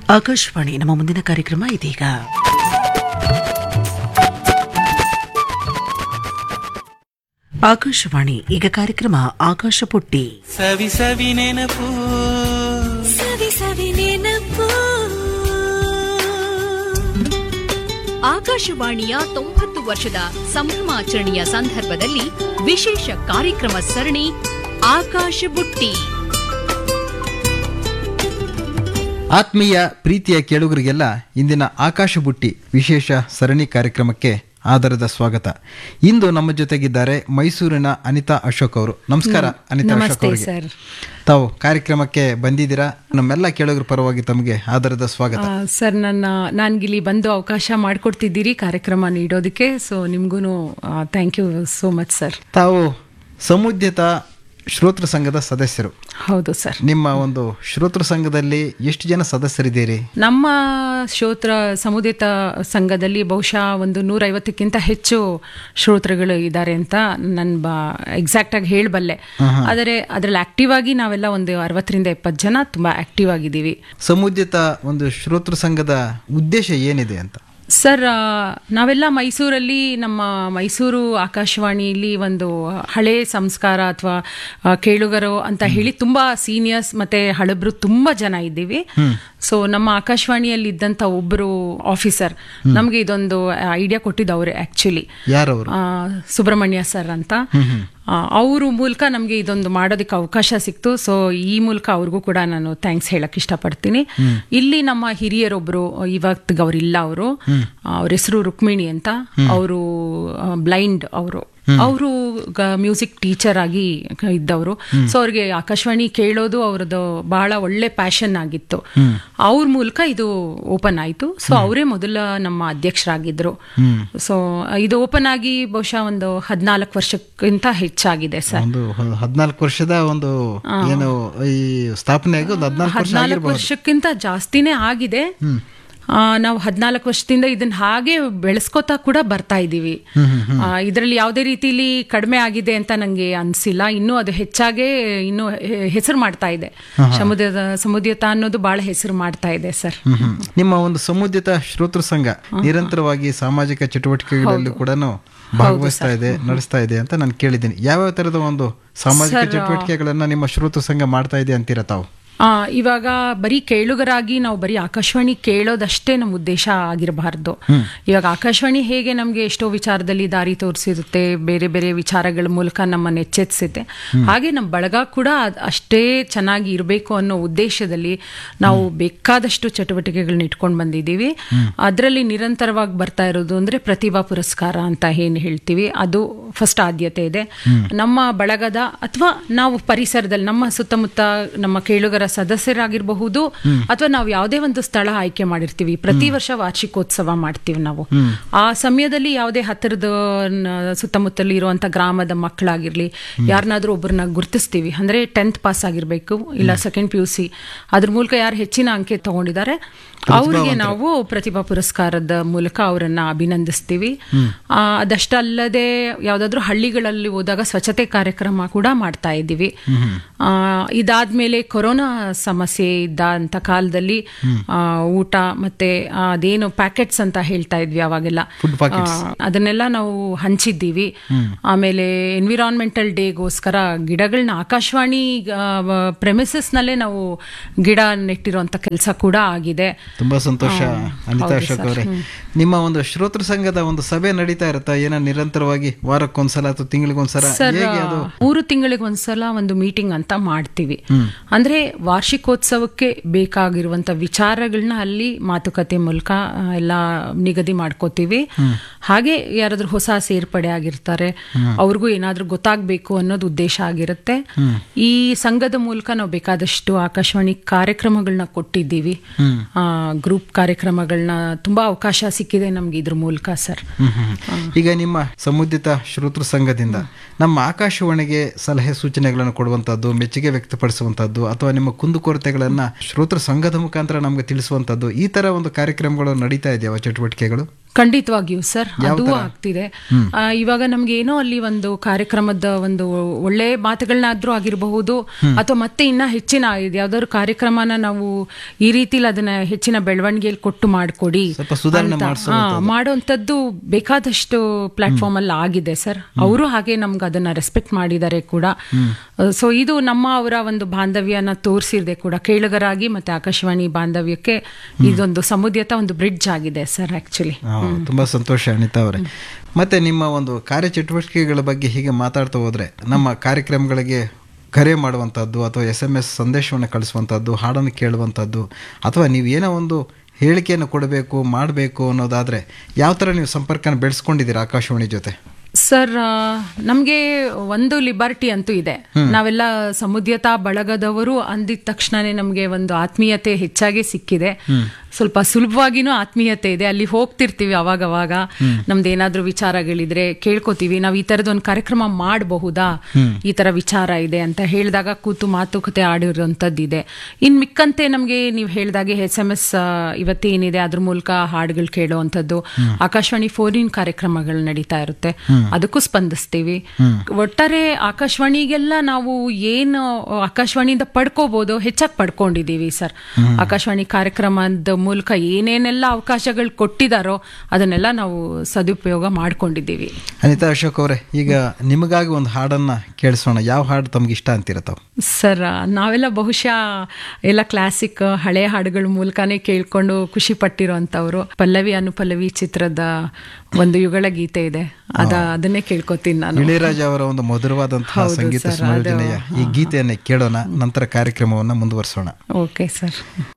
ಆಕಾಶವಾಣಿ ನಮ್ಮ ಮುಂದಿನ ಕಾರ್ಯಕ್ರಮ ಇದೀಗ ಆಕಾಶವಾಣಿ ಈಗ ಕಾರ್ಯಕ್ರಮ ಆಕಾಶ ಪುಟ್ಟಿ ಸವಿ ಸವಿ ನೆನಪು ಸವಿ ಸವಿ ನೆನಪು ಆಕಾಶವಾಣಿಯ ತೊಂಬತ್ತು ವರ್ಷದ ಸಂಭ್ರಮಾಚರಣೆಯ ಸಂದರ್ಭದಲ್ಲಿ ವಿಶೇಷ ಕಾರ್ಯಕ್ರಮ ಸರಣಿ ಆಕಾಶ ಬುಟ್ಟಿ ಆತ್ಮೀಯ ಪ್ರೀತಿಯ ಕೇಳುಗರಿಗೆಲ್ಲ ಇಂದಿನ ಆಕಾಶ ಬುಟ್ಟಿ ವಿಶೇಷ ಸರಣಿ ಕಾರ್ಯಕ್ರಮಕ್ಕೆ ಆಧಾರದ ಸ್ವಾಗತ ಇಂದು ನಮ್ಮ ಜೊತೆಗಿದ್ದಾರೆ ಮೈಸೂರಿನ ಅನಿತಾ ಅಶೋಕ್ ಅವರು ನಮಸ್ಕಾರ ಅನಿತಾ ಅಶೋಕ್ ಅವರಿಗೆ ತಾವು ಕಾರ್ಯಕ್ರಮಕ್ಕೆ ಬಂದಿದ್ದೀರಾ ನಮ್ಮೆಲ್ಲ ಕೇಳುಗರ ಪರವಾಗಿ ತಮಗೆ ಆಧಾರದ ಸ್ವಾಗತ ಆ, ಸರ್ ನನ್ನ ನನ್ಗಿಲ್ಲಿ ಬಂದು ಅವಕಾಶ ಮಾಡಿಕೊಡ್ತಿದ್ದೀರಿ ಕಾರ್ಯಕ್ರಮ ನೀಡೋದಕ್ಕೆ ಸೊ ನಿಮ್ಗೂ thank you so much sir ತಾವು ಸಮುದ್ಯತ ಶ್ರೋತೃ ಸಂಘದ ಸದಸ್ಯರು ಹೌದು ಸರ್ ನಿಮ್ಮ ಒಂದು ಶ್ರೋತೃ ಸಂಘದಲ್ಲಿ ಎಷ್ಟು ಜನ ಸದಸ್ಯರಿದ್ದೀರಿ ನಮ್ಮ ಶ್ರೋತ್ರ ಸಮುದಿತ ಸಂಘದಲ್ಲಿ ಬಹುಶಃ ಒಂದು ನೂರೈವತ್ತಕ್ಕಿಂತ ಹೆಚ್ಚು ಶ್ರೋತೃಗಳು ಇದ್ದಾರೆ ಅಂತ ನಾನು ಬಾ ಎಕ್ಸಾಕ್ಟ್ ಆಗಿ ಹೇಳಬಲ್ಲೆ ಆದರೆ ಅದರಲ್ಲಿ ಆಕ್ಟಿವ್ ಆಗಿ ನಾವೆಲ್ಲ ಒಂದು ಅರವತ್ತರಿಂದ ಎಪ್ಪತ್ತು ಜನ ತುಂಬಾ ಆಕ್ಟಿವ್ ಆಗಿದ್ದೀವಿ ಸಮುದ್ಯತ ಒಂದು ಶ್ರೋತೃ ಸಂಘದ ಉದ್ದೇಶ ಏನಿದೆ ಅಂತ ಸರ್ ಆ, ನಾವೆಲ್ಲ ಮೈಸೂರಲ್ಲಿ ನಮ್ಮ ಮೈಸೂರು ಆಕಾಶವಾಣಿಯಲ್ಲಿ ಒಂದು ಹಳೆ ಸಂಸ್ಕಾರ ಅಥವಾ ಕೇಳುಗರು ಅಂತ ಹೇಳಿ ತುಂಬಾ ಸೀನಿಯರ್ಸ್ ಮತ್ತೆ ಹಳಬ್ರು ತುಂಬಾ ಜನ ಇದ್ದೀವಿ ಸೊ ನಮ್ಮ ಆಕಾಶವಾಣಿಯಲ್ಲಿ ಇದ್ದಂತ ಒಬ್ಬರು ಆಫೀಸರ್ ನಮಗೆ ಇದೊಂದು ಐಡಿಯಾ ಕೊಟ್ಟಿದ್ದು ಅವರೇ ಆಕ್ಚುಲಿ ಯಾರವರು ಸುಬ್ರಹ್ಮಣ್ಯ ಸರ್ ಅಂತ ಅವರು ಮೂಲಕ ನಮಗೆ ಇದೊಂದು ಮಾಡೋದಕ್ಕೆ ಅವಕಾಶ ಸಿಕ್ತು ಸೊ ಈ ಮೂಲಕ ಅವ್ರಿಗೂ ಕೂಡ ನಾನು ಥ್ಯಾಂಕ್ಸ್ ಹೇಳಕ್ ಇಷ್ಟಪಡ್ತೀನಿ ಇಲ್ಲಿ ನಮ್ಮ ಹಿರಿಯರೊಬ್ರು ಇವತ್ತಿಗೆ ಅವರಿಲ್ಲ ಅವರು ಅವ್ರ ಹೆಸರು ರುಕ್ಮಿಣಿ ಅಂತ ಅವರು ಬ್ಲೈಂಡ್ ಅವರು ಅವರು ಮ್ಯೂಸಿಕ್ ಟೀಚರ್ ಆಗಿ ಕ- ಇದ್ದವರು ಸೊ ಅವ್ರಿಗೆ ಆಕಾಶವಾಣಿ ಕೇಳೋದು ಅವ್ರದ್ದು ಬಹಳ ಒಳ್ಳೆ ಪ್ಯಾಷನ್ ಆಗಿತ್ತು ಅವ್ರ ಮೂಲಕ ಇದು ಓಪನ್ ಆಯ್ತು ಸೊ ಅವರೇ ಮೊದಲ ನಮ್ಮ ಅಧ್ಯಕ್ಷರಾಗಿದ್ರು ಸೊ ಇದು ಓಪನ್ ಆಗಿ ಬಹುಶಃ ಒಂದು ಹದಿನಾಲ್ಕು ವರ್ಷಕ್ಕಿಂತ ಹೆಚ್ಚಾಗಿದೆ ಸರ್ ಒಂದು ಹ- ಹದ್ನಾಲ್ಕು ವರ್ಷದ ಒಂದು ಏನು ಈ ಸ್ಥಾಪನೆಯಾಗಿ ಒಂದು ಹದ್ನಾಲ್ಕು ವರ್ಷ ಹದಿನಾಲ್ಕು ಆಗಿರ್ಬೋದು ವರ್ಷಕ್ಕಿಂತ ಜಾಸ್ತಿನೇ ಆಗಿದೆ ಆ, ನಾವು ಹದಿನಾಲ್ಕು ವರ್ಷದಿಂದ ಇದನ್ನ ಹಾಗೆ ಬೆಳೆಸ್ಕೋತಾ ಕೂಡ ಬರ್ತಾ ಇದ್ದೀವಿ ಇದರಲ್ಲಿ ಯಾವುದೇ ರೀತಿಲಿ ಕಡಿಮೆ ಆಗಿದೆ ಅಂತ ನಂಗೆ ಅನ್ಸಿಲ್ಲ ಇನ್ನೂ ಅದು ಹೆಚ್ಚಾಗೆ ಇನ್ನೂ ಹೆ- ಹೆಸರು ಮಾಡ್ತಾ ಇದೆ ಸಮುದ್ರದ ಸಮುದ್ಯತ ಅನ್ನೋದು ಬಹಳ ಹೆಸರು ಮಾಡ್ತಾ ಇದೆ ಸರ್ ಹ್ಮ್, ಹ್ಮ್. ನಿಮ್ಮ ಒಂದು ಸಮುದ್ಯತ ಶ್ರೋತೃ ಸಂಘ ನಿರಂತರವಾಗಿ ಸಾಮಾಜಿಕ ಚಟುವಟಿಕೆಗಳಲ್ಲಿ ಕೂಡ ಭಾಗವಹಿಸ್ತಾ ಇದೆ ನಡೆಸ್ತಾ ಇದೆ ಅಂತ ನಾನು ಕೇಳಿದ್ದೀನಿ ಯಾವ್ಯಾವ ತರದ ಒಂದು ಸಾಮಾಜಿಕ ಚಟುವಟಿಕೆಗಳನ್ನ ನಿಮ್ಮ ಶ್ರೋತೃ ಸಂಘ ಮಾಡ್ತಾ ಇದೆ ಅಂತೀರಾ ತಾವು ಆ, ಇವಾಗ ಬರೀ ಕೇಳುಗರಾಗಿ ನಾವು ಬರೀ ಆಕಾಶವಾಣಿ ಕೇಳೋದಷ್ಟೇ ನಮ್ಮ ಉದ್ದೇಶ ಆಗಿರಬಾರ್ದು ಇವಾಗ ಆಕಾಶವಾಣಿ ಹೇಗೆ ನಮಗೆ ಎಷ್ಟೋ ವಿಚಾರದಲ್ಲಿ ದಾರಿ ತೋರಿಸಿರುತ್ತೆ ಬೇರೆ ಬೇರೆ ವಿಚಾರಗಳ ಮೂಲಕ ನಮ್ಮನ್ನು ಎಚ್ಚೆತ್ಸುತ್ತೆ ಹಾಗೆ ನಮ್ಮ ಬಳಗ ಕೂಡ ಅದ್- ಅಷ್ಟೇ ಚೆನ್ನಾಗಿ ಇರಬೇಕು ಅನ್ನೋ ಉದ್ದೇಶದಲ್ಲಿ ನಾವು ಬೇಕಾದಷ್ಟು ಚಟುವಟಿಕೆಗಳನ್ನ ಇಟ್ಕೊಂಡು ಬಂದಿದ್ದೀವಿ ಅದರಲ್ಲಿ ನಿರಂತರವಾಗಿ ಬರ್ತಾ ಇರೋದು ಅಂದ್ರೆ ಪ್ರತಿಭಾ ಪುರಸ್ಕಾರ ಅಂತ ಏನು ಹೇಳ್ತೀವಿ ಅದು ಫಸ್ಟ್ ಆದ್ಯತೆ ಇದೆ ನಮ್ಮ ಬಳಗದ ಅಥವಾ ನಾವು ಪರಿಸರದಲ್ಲಿ ನಮ್ಮ ಸುತ್ತಮುತ್ತ ನಮ್ಮ ಕೇಳುಗರ ಸದಸ್ಯರಾಗಿರಬಹುದು ಅಥವಾ ನಾವು ಯಾವುದೇ ಒಂದು ಸ್ಥಳ ಆಯ್ಕೆ ಮಾಡಿರ್ತೀವಿ ಪ್ರತಿ ವರ್ಷ ವಾರ್ಷಿಕೋತ್ಸವ ಮಾಡ್ತೀವಿ ನಾವು ಆ ಸಮಯದಲ್ಲಿ ಯಾವುದೇ ಹತ್ತಿರದ ನ- ಸುತ್ತಮುತ್ತಲು ಇರುವಂತ ಗ್ರಾಮದ ಮಕ್ಕಳಾಗಿರ್ಲಿ ಯಾರನ್ನಾದ್ರೂ ಒಬ್ಬರನ್ನ ಗುರುತಿಸ್ತೀವಿ ಅಂದ್ರೆ ಟೆಂತ್ ಪಾಸ್ ಆಗಿರ್ಬೇಕು ಇಲ್ಲ ಸೆಕೆಂಡ್ ಪಿ ಯು ಸಿ ಅದ್ರ ಮೂಲಕ ಯಾರು ಹೆಚ್ಚಿನ ಅಂಕೆ ತಗೊಂಡಿದ್ದಾರೆ ಅವರಿಗೆ ನಾವು ಪ್ರತಿಭಾ ಪುರಸ್ಕಾರದ ಮೂಲಕ ಅವರನ್ನ ಅಭಿನಂದಿಸ್ತೀವಿ ಆ, ಅದಷ್ಟಲ್ಲದೆ ಯಾವ್ದಾದ್ರು ಹಳ್ಳಿಗಳಲ್ಲಿ ಹೋದಾಗ ಸ್ವಚ್ಛತೆ ಕಾರ್ಯಕ್ರಮ ಕೂಡ ಮಾಡ್ತಾ ಇದ್ದೀವಿ ಆ, ಇದಾದ್ಮೇಲೆ ಕೊರೋನಾ ಸಮಸ್ಯೆ ಇದ್ದಂತ ಕಾಲದಲ್ಲಿ ಆ, ಊಟ ಮತ್ತೆ ಆ, ಅದೇನು ಪ್ಯಾಕೆಟ್ಸ್ ಅಂತ ಹೇಳ್ತಾ ಇದ್ವಿ ಅವಾಗೆಲ್ಲ Food packets. ಆ, ಅದನ್ನೆಲ್ಲ ನಾವು ಹಂಚಿದ್ದೀವಿ ಆಮೇಲೆ ಎನ್ವಿರಾನ್ಮೆಂಟಲ್ ಡೇಗೋಸ್ಕರ ಗಿಡಗಳನ್ನ ಆಕಾಶವಾಣಿ ಪ್ರೆಮಿಸಸ್ ನಲ್ಲೇ ನಾವು ಗಿಡ ನೆಟ್ಟಿರುವಂತ ಕೆಲಸ ಕೂಡ ಆಗಿದೆ ತುಂಬಾ ಸಂತೋಷ ಅನಿತಾ ಹೌದು ಅಶೋಕ್ ಸರ್. ಅವರೇ ನಿಮ್ಮ ಒಂದು ಶ್ರೋತೃ ಸಂಘದ ಒಂದು ಸಭೆ ನಡೀತಾ ಇರುತ್ತಾ ಏನ ನಿರಂತರವಾಗಿ ವಾರಕ್ಕೊಂದ್ಸಲ ಅಥವಾ ತಿಂಗಳಿಗೊಂದ್ಸಲ ಸರ್ ಹೇಗೆ ಅದು ಮೂರು ತಿಂಗಳಿಗೆ ಒಂದ್ಸಲ ಒಂದು ಮೀಟಿಂಗ್ ಅಂತ ಮಾಡ್ತೀವಿ ಅಂದ್ರೆ ವಾರ್ಷಿಕೋತ್ಸವಕ್ಕೆ ಬೇಕಾಗಿರುವಂತ ವಿಚಾರಗಳನ್ನ ಅಲ್ಲಿ ಮಾತುಕತೆ ಮೂಲಕ ಆ, ಎಲ್ಲ ನಿಗದಿ ಮಾಡ್ಕೋತೀವಿ ಹಾಗೆ ಯಾರಾದ್ರೂ ಹೊಸ ಸೇರ್ಪಡೆ ಆಗಿರ್ತಾರೆ ಅವ್ರಿಗೂ ಏನಾದ್ರೂ ಗೊತ್ತಾಗ್ಬೇಕು ಅನ್ನೋದು ಉದ್ದೇಶ ಆಗಿರುತ್ತೆ ಈ ಸಂಘದ ಮೂಲಕ ನಾವು ಬೇಕಾದಷ್ಟು ಆಕಾಶವಾಣಿ ಕಾರ್ಯಕ್ರಮಗಳನ್ನ ಕೊಟ್ಟಿದ್ದೀವಿ ಗ್ರೂಪ್ ಕಾರ್ಯಕ್ರಮಗಳನ್ನ ತುಂಬಾ ಅವಕಾಶ ಸಿಕ್ಕಿದೆ ನಮ್ಗೆ ಇದ್ರ ಮೂಲಕ ಸರ್ ಹ್ಮ್, ಹ್ಮ್, ಹ್ಮ್. ಈಗ ನಿಮ್ಮ ಸಮುದಿತ ಶ್ರೋತೃ ಸಂಘದಿಂದ ನಮ್ಮ ಆಕಾಶವಾಣಿಗೆ ಸಲಹೆ ಸೂಚನೆಗಳನ್ನು ಕೊಡುವಂತದ್ದು ಮೆಚ್ಚುಗೆ ವ್ಯಕ್ತಪಡಿಸುವಂತದ್ದು ಅಥವಾ ನಿಮ್ಮ ಕುಂದುಕೊರತೆಗಳನ್ನ ಶ್ರೋತೃ ಸಂಘದ ಮುಖಾಂತರ ನಮ್ಗೆ ತಿಳಿಸುವಂತದ್ದು ಈ ತರ ಒಂದು ಕಾರ್ಯಕ್ರಮಗಳು ನಡೀತಾ ಇದೆಯಾ ಚಟುವಟಿಕೆಗಳು ಖಂಡಿತವಾಗಿಯೂ ಸರ್ ಅದು ಆಗ್ತಿದೆ ಆ, ಇವಾಗ ನಮ್ಗೆ ಏನೋ ಅಲ್ಲಿ ಒಂದು ಕಾರ್ಯಕ್ರಮದ ಒಂದು ಒಳ್ಳೆ ಮಾತುಗಳನ್ನಾದ್ರೂ ಆಗಿರಬಹುದು ಅಥವಾ ಮತ್ತೆ ಇನ್ನ ಹೆಚ್ಚಿನ ಇದು ಯಾವ್ದಾದ್ರು ಕಾರ್ಯಕ್ರಮನ ನಾವು ಈ ರೀತಿಲಿ ಅದನ್ನ ಹೆಚ್ಚಿನ ಬೆಳವಣಿಗೆಯಲ್ಲಿ ಕೊಟ್ಟು ಮಾಡಿಕೊಡಿ ಸ್ವಲ್ಪ ಸುಧಾರಣೆ ಮಾಡ್ಸೋವಂಥದ್ದು. ಮಾಡುವಂಥದ್ದು ಬೇಕಾದಷ್ಟು ಪ್ಲಾಟ್ಫಾರ್ಮ್ ಅಲ್ಲಿ ಆಗಿದೆ ಸರ್ ಅವರು ಹಾಗೆ ನಮ್ಗೆ ಅದನ್ನ ರೆಸ್ಪೆಕ್ಟ್ ಮಾಡಿದ್ದಾರೆ ಕೂಡ ಸೊ ಇದು ನಮ್ಮ ಅವರ ಒಂದು ಬಾಂಧವ್ಯನ ತೋರಿಸಿದೆ ಕೂಡ ಕೇಳುಗರಾಗಿ ಮತ್ತೆ ಆಕಾಶವಾಣಿ ಬಾಂಧವ್ಯಕ್ಕೆ ಇದೊಂದು ಸಮುದ್ಯತ ಒಂದು ಬ್ರಿಡ್ಜ್ ಆಗಿದೆ ಸರ್ ಆಕ್ಚುಲಿ ಹಾ, ತುಂಬಾ ಸಂತೋಷ ಅನಿತಾ ಅವರೇ ಮತ್ತೆ ನಿಮ್ಮ ಒಂದು ಕಾರ್ಯಚಟುವಟಿಕೆಗಳ ಬಗ್ಗೆ ಹೀಗೆ ಮಾತಾಡ್ತಾ ಹೋದ್ರೆ ನಮ್ಮ ಕಾರ್ಯಕ್ರಮಗಳಿಗೆ ಕರೆ ಮಾಡುವಂಥದ್ದು ಅಥವಾ ಎಸ್ ಎಮ್ ಎಸ್ ಸಂದೇಶವನ್ನು ಕಳಿಸುವಂಥದ್ದು ಹಾಡನ್ನು ಕೇಳುವಂಥದ್ದು ಅಥವಾ ನೀವು ಏನೋ ಒಂದು ಹೇಳಿಕೆಯನ್ನು ಕೊಡಬೇಕು ಮಾಡಬೇಕು ಅನ್ನೋದಾದ್ರೆ ಯಾವ ಥರ ನೀವು ಸಂಪರ್ಕನ ಬೆಳೆಸ್ಕೊಂಡಿದ್ದೀರಾ ಆಕಾಶವಾಣಿ ಜೊತೆ ಸರ್ ನಮಗೆ ಒಂದು ಲಿಬರ್ಟಿ ಅಂತೂ ಇದೆ ನಾವೆಲ್ಲ ಸಮುದ್ಯತಾ ಬಳಗದವರು ಅಂದಿದ ತಕ್ಷಣನೇ ನಮಗೆ ಒಂದು ಆತ್ಮೀಯತೆ ಹೆಚ್ಚಾಗಿ ಸಿಕ್ಕಿದೆ ಸ್ವಲ್ಪ ಸುಲಭವಾಗಿನೂ ಆತ್ಮೀಯತೆ ಇದೆ ಅಲ್ಲಿ ಹೋಗ್ತಿರ್ತೀವಿ ಅವಾಗ ಅವಾಗ ನಮ್ದು ಏನಾದ್ರೂ ವಿಚಾರಗಳಿದ್ರೆ ಕೇಳ್ಕೊತೀವಿ ನಾವು ಈ ತರದ ಒಂದು ಕಾರ್ಯಕ್ರಮ ಮಾಡಬಹುದಾ ಈ ತರ ವಿಚಾರ ಇದೆ ಅಂತ ಹೇಳಿದಾಗ ಕೂತು ಮಾತುಕತೆ ಆಡಿರೋಂಥದ್ದಿದೆ ಇನ್ ಮಿಕ್ಕಂತೆ ನಮಗೆ ನೀವು ಹೇಳಿದಾಗೆ ಎಸ್ ಎಂ ಎಸ್ ಇವತ್ತೇನಿದೆ ಅದ್ರ ಮೂಲಕ ಹಾಡುಗಳು ಕೇಳುವಂಥದ್ದು ಆಕಾಶವಾಣಿ ಫೋನ್ ಇನ್ ಕಾರ್ಯಕ್ರಮಗಳು ನಡೀತಾ ಇರುತ್ತೆ ಅದಕ್ಕೂ ಸ್ಪಂದಿಸ್ತೀವಿ ಒಟ್ಟಾರೆ ಆಕಾಶವಾಣಿಗೆಲ್ಲ ನಾವು ಏನು ಆಕಾಶವಾಣಿಯಿಂದ ಪಡ್ಕೋಬಹುದು ಹೆಚ್ಚಾಗಿ ಪಡ್ಕೊಂಡಿದೀವಿ ಸರ್ ಆಕಾಶವಾಣಿ ಕಾರ್ಯಕ್ರಮದ ಮೂಲಕ ಏನೇನೆಲ್ಲ ಅವಕಾಶಗಳು ಕೊಟ್ಟಿದಾರೋ ಅದನ್ನೆಲ್ಲ ನಾವು ಸದುಪಯೋಗ ಮಾಡ್ಕೊಂಡಿದ್ದೀವಿ ಅನಿತಾ ಅಶೋಕ್ ಅವರೇ ಈಗ ನಿಮಗಾಗಿ ಒಂದು ಹಾಡನ್ನ ಕೇಳಿಸೋಣ ಯಾವ ಹಾಡು ತಮ್ಗೆ ಇಷ್ಟ ಅಂತೀರ ತಾವು ಸರ್ ನಾವೆಲ್ಲ ಬಹುಶಃ ಎಲ್ಲ ಕ್ಲಾಸಿಕ್ ಹಳೆ ಹಾಡುಗಳ ಮೂಲಕನೇ ಕೇಳ್ಕೊಂಡು ಖುಷಿ ಪಟ್ಟಿರೋ ಅಂತವ್ರು ಪಲ್ಲವಿ ಅನುಪಲ್ಲವಿ ಚಿತ್ರದ ಒಂದು ಯುಗಳ ಗೀತೆ ಇದೆ ಅದ ಅದನ್ನೇ ಕೇಳ್ಕೊತೀನಿ ನಾನು ಇಳಿಯರಾಜ ಅವರ ಒಂದು ಮಧುರವಾದಂತಹ ಹೌದು ಸಂಗೀತ ಸರ್, ಅದು- ಸಂಯೋಜನೆಯ ಈ ಗೀತೆಯನ್ನೇ ಕೇಳೋಣ ನಂತರ ಕಾರ್ಯಕ್ರಮವನ್ನು ಮುಂದುವರಿಸೋಣ ಓಕೆ ಸರ್